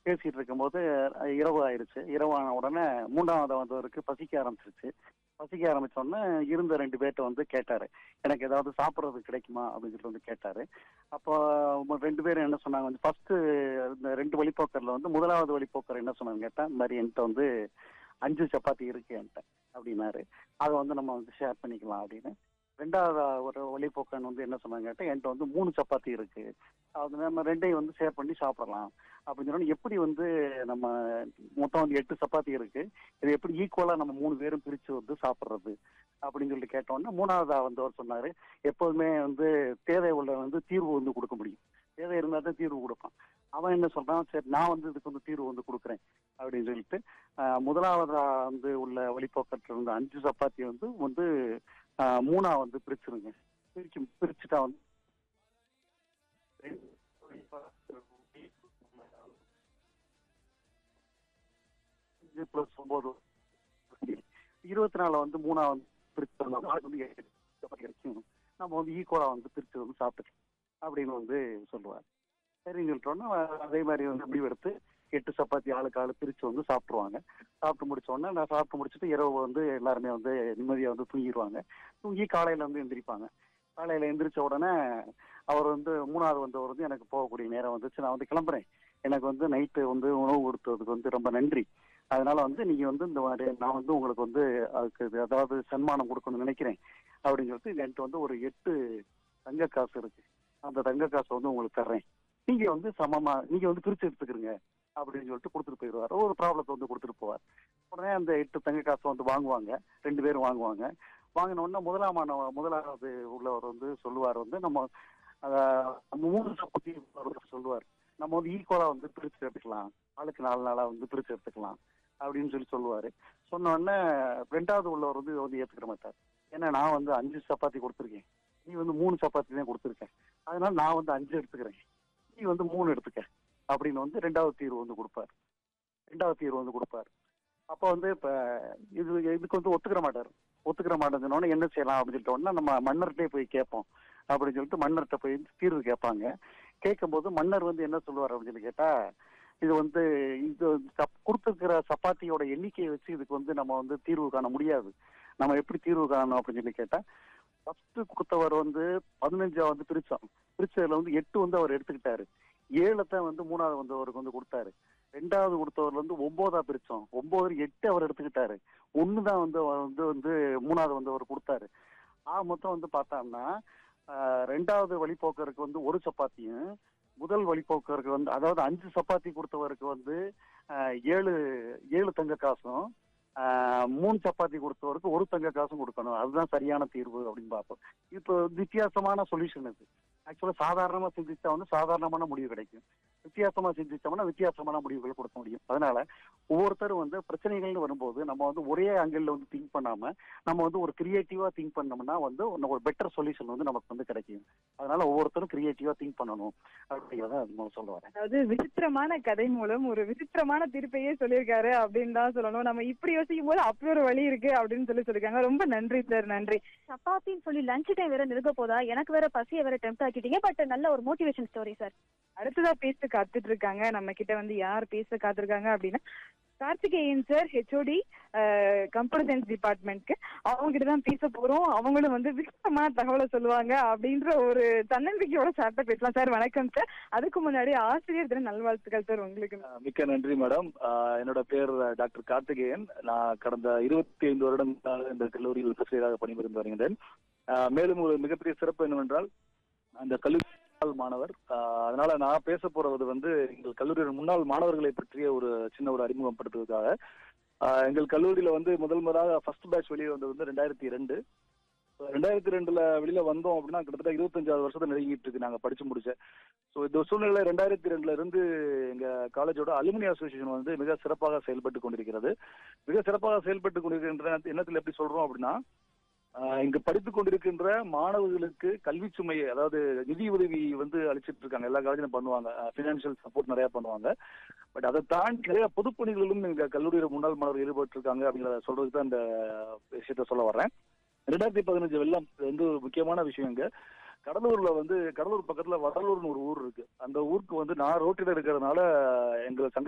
பேசிட்டு இருக்கும்போது அஹ், இரவு ஆயிடுச்சு இரவான உடனே மூன்றாவது வந்தவருக்கு பசிக்க ஆரம்பிச்சிருச்சு பசிக்க ஆரம்பிச்ச உடனே இருந்த ரெண்டு பேர்ட்ட வந்து கேட்டாரு எனக்கு ஏதாவது சாப்பிட்றது கிடைக்குமா அப்படின்னு சொல்லிட்டு வந்து கேட்டாரு அப்போ ம- ரெண்டு பேரும் என்ன சொன்னாங்க வந்து ஃபர்ஸ்ட் இந்த ரெண்டு வழிப்போக்கர்ல வந்து முதலாவது வழிப்போக்கர் என்ன சொன்னாங்க கேட்டா இந்த மாதிரி என்கிட்ட வந்து அஞ்சு சப்பாத்தி இருக்கு என்கிட்ட அப்படின்னாரு அதை வந்து நம்ம வந்து ஷேர் பண்ணிக்கலாம் அப்படின்னு ரெண்டாவது ஒரு வழிப்போக்கன் வந்து என்ன சொன்னாங்க கேட்டா என்கிட்ட வந்து மூணு சப்பாத்தி இருக்கு அது நம்ம ரெண்டையும் வந்து ஷேர் பண்ணி சாப்பிடலாம் அப்படின்னு சொன்னா எப்படி வந்து நம்ம மொத்தம் வந்து எட்டு சப்பாத்தி இருக்கு இது எப்படி ஈக்குவலா நம்ம மூணு பேரும் பிரிச்சு வந்து சாப்பிடுறது அப்படின்னு சொல்லி கேட்டோம்னா மூணாவதா வந்து அவர் சொன்னாரு எப்போதுமே வந்து தேவை உள்ள வந்து தீர்வு வந்து கொடுக்க முடியும் தேவை இருந்தா தான் தீர்வு கொடுப்பான் அவன் என்ன சொல்றான் சரி நான் வந்து இதுக்கு வந்து தீர்வு வந்து கொடுக்குறேன் அப்படின்னு சொல்லிட்டு ஆஹ், முதலாவதா வந்து உள்ள வழிபோக்கத்துல இருந்த அஞ்சு சப்பாத்தி வந்து வந்து ஆஹ், மூணா வந்து பிரிச்சிருங்க பிரிச்சு பிரிச்சுட்டா வந்து அஞ்சு பிளஸ் ஒன்பது இருபத்தி நாலு வந்து மூணா வந்து பிரிச்சு வந்து எட்டு சப்பாத்தி கிடைக்கும் நம்ம வந்து ஈக்குவலா வந்து பிரிச்சு வந்து சாப்பிட்டுக்கலாம் அப்படின்னு வந்து சொல்லுவார் சரின்னு சொல்லிட்டோன்னா அதே மாதிரி வந்து முடிவெடுத்து எட்டு சப்பாத்தி ஆளுக்கு ஆளு பிரிச்சு வந்து சாப்பிட்ருவாங்க சாப்பிட்டு முடிச்ச உடனே நான் சாப்பிட்டு முடிச்சுட்டு இரவு வந்து எல்லாருமே வந்து நிம்மதியா வந்து தூங்கிடுவாங்க தூங்கி காலையில வந்து எந்திரிப்பாங்க காலையில எந்திரிச்ச உடனே அவர் வந்து மூணாவது வந்தவர் வந்து எனக்கு போகக்கூடிய நேரம் வந்துச்சு நான் வந்து கிளம்புறேன் எனக்கு வந்து நைட்டு வந்து உணவு கொடுத்ததுக்கு வந்து ரொம்ப நன்றி அதனால வந்து நீங்க வந்து இந்த மாதிரி நான் வந்து உங்களுக்கு வந்து அதுக்கு இது அதாவது சன்மானம் கொடுக்கணும்னு நினைக்கிறேன் அப்படின்னு சொல்லிட்டு என்கிட்ட வந்து ஒரு எட்டு தங்க காசு இருக்கு அந்த தங்க காசை வந்து உங்களுக்கு தர்றேன் நீங்க வந்து சமமா நீங்க வந்து பிரிச்சு எடுத்துக்கிறீங்க அப்படின்னு சொல்லிட்டு கொடுத்துட்டு போயிடுவார் ஒரு ப்ராப்ளத்தை வந்து கொடுத்துட்டு போவார் உடனே அந்த எட்டு தங்க காசை வந்து வாங்குவாங்க ரெண்டு பேரும் வாங்குவாங்க வாங்கின உடனே முதலாமான முதலாவது உள்ளவர் வந்து சொல்லுவார் வந்து நம்ம ஆஹ், நம்ம மூணு சப்பாத்தி உள்ளவர் சொல்லுவார் நம்ம வந்து ஈக்குவலா வந்து பிரிச்சு எடுத்துக்கலாம் ஆளுக்கு நாலு நாளா வந்து பிரிச்சு எடுத்துக்கலாம் அப்படின்னு சொல்லி சொல்லுவாரு சொன்ன உடனே ரெண்டாவது உள்ளவர் வந்து இதை வந்து ஏத்துக்கிற மாட்டார் ஏன்னா நான் வந்து அஞ்சு சப்பாத்தி கொடுத்துருக்கேன் நீ வந்து மூணு சப்பாத்தி தான் கொடுத்துருக்கேன் அதனால நான் வந்து அஞ்சு எடுத்துக்கிறேன் நீ வந்து மூணு எடுத்துக்க அப்படின்னு வந்து ரெண்டாவது தீர்வு வந்து கொடுப்பார் ரெண்டாவது தீர்வு வந்து கொடுப்பார் அப்போ வந்து இப்ப இது இதுக்கு வந்து ஒத்துக்கிற மாட்டார் ஒத்துக்கிற மாட்டேன்னு என்ன செய்யலாம் அப்படின்னு சொல்லிட்டு உடனே நம்ம மன்னர்கிட்டே போய் கேட்போம் அப்படின்னு சொல்லிட்டு மன்னர்கிட்ட போய் தீர்வு கேட்பாங்க கேட்கும்போது மன்னர் வந்து என்ன சொல்லுவார் அப்படின்னு சொல்லி கேட்டா இது வந்து இது சப்- கொடுத்திருக்கிற சப்பாத்தியோட எண்ணிக்கையை வச்சு இதுக்கு வந்து நம்ம வந்து தீர்வு காண முடியாது நம்ம எப்படி தீர்வு காணணும் அப்படின்னு சொல்லி கேட்டா ஃபர்ஸ்ட் கொடுத்தவர் வந்து பதினஞ்சா வந்து பிரிச்சோம் பிரிச்சதுல வந்து எட்டு வந்து அவர் எடுத்துக்கிட்டாரு ஏழத்தை வந்து மூணாவது வந்தவருக்கு வந்து கொடுத்தாரு ரெண்டாவது கொடுத்தவர் வந்து ஒன்பதா பிரிச்சோம் ஒன்பது எட்டு அவர் எடுத்துக்கிட்டாரு ஒண்ணுதான் வந்து அவர் வந்து வந்து மூணாவது வந்தவர் கொடுத்தாரு ஆ மொத்தம் வந்து பார்த்தோம்னா ஆஹ், ரெண்டாவது வழிபோக்கருக்கு வந்து ஒரு சப்பாத்தியும் முதல் வழிபோக்கருக்கு வந்து அதாவது அஞ்சு சப்பாத்தி கொடுத்தவருக்கு வந்து ஆஹ், ஏழு ஏழு தங்க காசும் ஆஹ், மூணு சப்பாத்தி கொடுத்தவருக்கு ஒரு தங்க காசும் கொடுக்கணும் அதுதான் சரியான தீர்வு அப்படின்னு பார்ப்போம் இப்போ வித்தியாசமான சொல்யூஷன் இது ஆக்சுவலா சாதாரணமா சிந்திச்சா வந்து சாதாரணமான முடிவு கிடைக்கும் வித்தியாசமா சிந்திச்சோம்னா வித்தியாசமான முடிவுகள் கொடுக்க முடியும் அதனால ஒவ்வொருத்தரும் வந்து பிரச்சனைகள்னு வரும்போது நம்ம வந்து ஒரே ஆங்கிள் வந்து திங்க் பண்ணாம நம்ம வந்து ஒரு கிரியேட்டிவா திங்க் பண்ணோம்னா வந்து இன்னும் ஒரு பெட்டர் சொல்யூஷன் வந்து நமக்கு வந்து கிடைக்கும் அதனால ஒவ்வொருத்தரும் கிரியேட்டிவா திங்க் பண்ணணும் அப்படிங்கிறத நான் சொல்ல வரேன் அதாவது விசித்திரமான கதை மூலம் ஒரு விசித்திரமான தீர்ப்பையே சொல்லியிருக்காரு அப்படின்னு தான் சொல்லணும் நம்ம இப்படி யோசிக்கும் போது அப்படி ஒரு வழி இருக்கு அப்படின்னு சொல்லி சொல்லிருக்காங்க ரொம்ப நன்றி சார் நன்றி சப்பாத்தின்னு சொல்லி லஞ்ச் டைம் வேற நெருங்க போதா எனக்கு வேற பசியை வேற டெம்ட் ஆக்கிட்டீங்க பட் நல்ல ஒரு மோட்டிவேஷன் ஸ்டோரி சார் அடுத்ததா பேச காத்துட்டு இருக்காங்க நம்ம கிட்ட வந்து யார் பேச காத்திருக்காங்க அப்படின்னா Karthikeyan sir HOD computer science டிபார்ட்மெண்ட்க்கு அவங்க கிட்ட தான் பேச போறோம் அவங்களும் வந்து விசித்திரமான தகவலை சொல்லுவாங்க அப்படின்ற ஒரு தன்னம்பிக்கையோட சார்ட்ட பேசலாம் சார் வணக்கம் சார் அதுக்கு முன்னாடி ஆசிரியர் தின நல்வாழ்த்துக்கள் சார் உங்களுக்கு அஹ் மிக்க நன்றி மேடம் அஹ் என்னோட பேர் டாக்டர் கார்த்திகேயன் நான் கடந்த இருபத்தி ஐந்து வருடங்களாக இந்த கல்லூரியில் ஆசிரியராக பணிபுரிந்து வருகின்றேன் அஹ் மேலும் ஒரு மிகப்பெரிய சிறப்பு என்னவென்றால் அந்த கல்லூரி முன்னாள் மாணவர் அஹ் அதனால நான் பேச போறது வந்து எங்கள் கல்லூரியின் முன்னாள் மாணவர்களை பற்றிய ஒரு சின்ன ஒரு அறிமுகப்படுத்துவதற்காக அஹ் எங்கள் கல்லூரியில வந்து முதல் முதலாக ஃபர்ஸ்ட் பேட்ச் வெளியே வந்தது வந்து ரெண்டாயிரத்தி ரெண்டு ரெண்டாயிரத்தி ரெண்டுல வெளியில வந்தோம் அப்படின்னா கிட்டத்தட்ட இருபத்தஞ்சாவது வருஷத்தை நெருங்கிட்டு இருக்கு நாங்க படிச்சு முடிச்ச ஸோ இந்த சூழ்நிலை ரெண்டாயிரத்தி ரெண்டுல இருந்து எங்க காலேஜோட அலுமினி அசோசியேஷன் வந்து மிக சிறப்பாக செயல்பட்டு கொண்டிருக்கிறது மிக சிறப்பாக செயல்பட்டு கொண்டிருக்கின்ற எண்ணத்தில் எப்படி சொல்றோம் அப்படின்னா ஆஹ் இங்கு படித்துக் கொண்டிருக்கின்ற மாணவர்களுக்கு கல்வி சுமையை அதாவது நிதி உதவி வந்து அளிச்சிட்டு இருக்காங்க எல்லா காலேஜிலும் பண்ணுவாங்க பினான்சியல் சப்போர்ட் நிறைய பண்ணுவாங்க பட் அதை தாண்டி நிறைய பொதுப்பணிகளிலும் எங்க கல்லூரியில் முன்னாள் மாணவர்கள் ஈடுபட்டு இருக்காங்க அப்படிங்கிறத சொல்றதுக்கு தான் இந்த விஷயத்த சொல்ல வர்றேன் ரெண்டாயிரத்தி பதினஞ்சு வெள்ளம் இது வந்து ஒரு முக்கியமான விஷயம் இங்க கடலூர்ல வந்து கடலூர் பக்கத்துல வடலூர்னு ஒரு ஊர் இருக்கு அந்த ஊருக்கு வந்து நான் ரோட்டில் இருக்கிறதுனால எங்களை சங்க